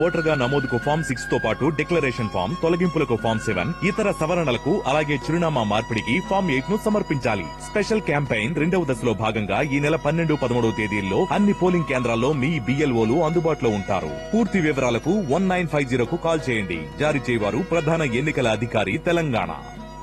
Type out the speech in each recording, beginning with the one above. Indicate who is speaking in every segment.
Speaker 1: ఓటర్గా నమోదుకు form six తో పాటు డిక్లరేషన్ ఫామ్ తొలగింపులకు ఫామ్ సెవెన్ ఇతర సవరణలకు అలాగే చిరునామా మార్పిడికి ఫామ్ ఎయిట్ ను సమర్పించాలి స్పెషల్ క్యాంపెయిన్ రెండవ దశలో భాగంగా ఈ నెల పన్నెండు పదమూడవ తేదీల్లో అన్ని పోలింగ్ కేంద్రాల్లో మీ బిఎల్ఓలు అందుబాటులో ఉంటారు పూర్తి వివరాలకు వన్ నైన్ ఫైవ్ జీరోకు కాల్ చేయండి జారీ చేయవారు ప్రధాన ఎన్నికల అధికారి తెలంగాణ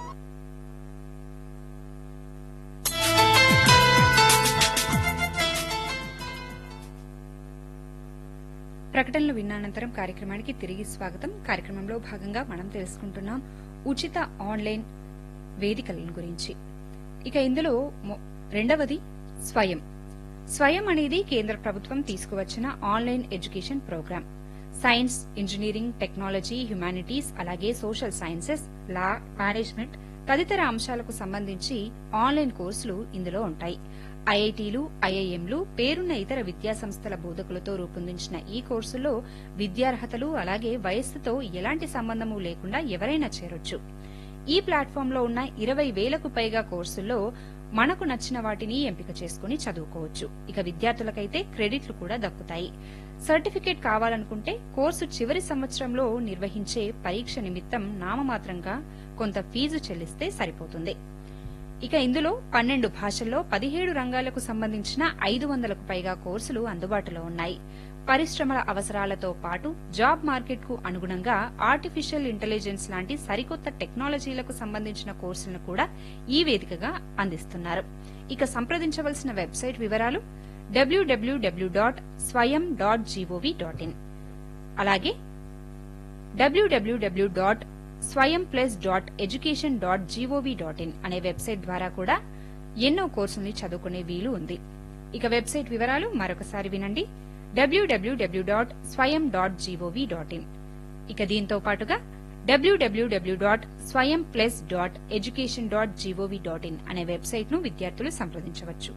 Speaker 2: ప్రకటనలు విన్నానంతరం కార్యక్రమానికి తిరిగి స్వాగతం కార్యక్రమంలో భాగంగా మనం తెలుసుకుంటున్నాం ఉచిత ఆన్లైన్ వేదికల గురించి ఇక ఇందులో మొ- రెండవది స్వయం స్వయం అనేది కేంద్ర ప్రభుత్వం తీసుకువచ్చిన online education program science engineering technology humanities అలాగే సోషల్ సైన్సెస్ లా మేనేజ్మెంట్ తదితర అంశాలకు సంబంధించి ఆన్లైన్ కోర్సులు ఇందులో ఉంటాయి ఐఐటీలు ఐఐఎంలు పేరున్న ఇతర విద్యాసంస్థల బోధకులతో రూపొందించిన ఈ కోర్సుల్లో విద్యార్హతలు అలాగే వయస్సుతో ఎలాంటి సంబంధము లేకుండా ఎవరైనా చేరొచ్చు ఈ ప్లాట్ఫామ్లో ఉన్న ఇరవై వేలకు పైగా కోర్సుల్లో మనకు నచ్చిన వాటిని ఎంపిక చేసుకుని చదువుకోవచ్చు ఇక విద్యార్థులకైతే క్రెడిట్లు కూడా దక్కుతాయి సర్టిఫికేట్ కావాలనుకుంటే కోర్సు చివరి సంవత్సరంలో నిర్వహించే పరీక్ష నిమిత్తం నామమాత్రంగా కొంత ఫీజు చెల్లిస్తే సరిపోతుంది ఇక ఇందులో పన్నెండు భాషల్లో పదిహేడు రంగాలకు సంబంధించిన ఐదు వందలకు పైగా కోర్సులు అందుబాటులో ఉన్నాయి పరిశ్రమల అవసరాలతో పాటు జాబ్ మార్కెట్ కు అనుగుణంగా ఆర్టిఫిషియల్ ఇంటెలిజెన్స్ లాంటి సరికొత్త టెక్నాలజీలకు సంబంధించిన కోర్సులను కూడా ఈ వేదికగా అందిస్తున్నారు ఇక సంప్రదించవలసిన వెబ్సైట్ వివరాలు WWW dot Swayam dot GOV dot in అలాగే WWW dot Swayam plus dot education dot GOV dot in అనే వెబ్సైట్ ద్వారా కూడా ఎన్నో కోర్సుల్ని చదువుకునే వీలు ఉంది ఇక వెబ్సైట్ వివరాలు మరొకసారి వినండి WWW dot Swayam dot GOV dot in ఇక దీంతో పాటుగా WWW dot Swayam plus dot education dot GOV dot in అనే వెబ్సైట్ ను విద్యార్థులు సంప్రదించవచ్చు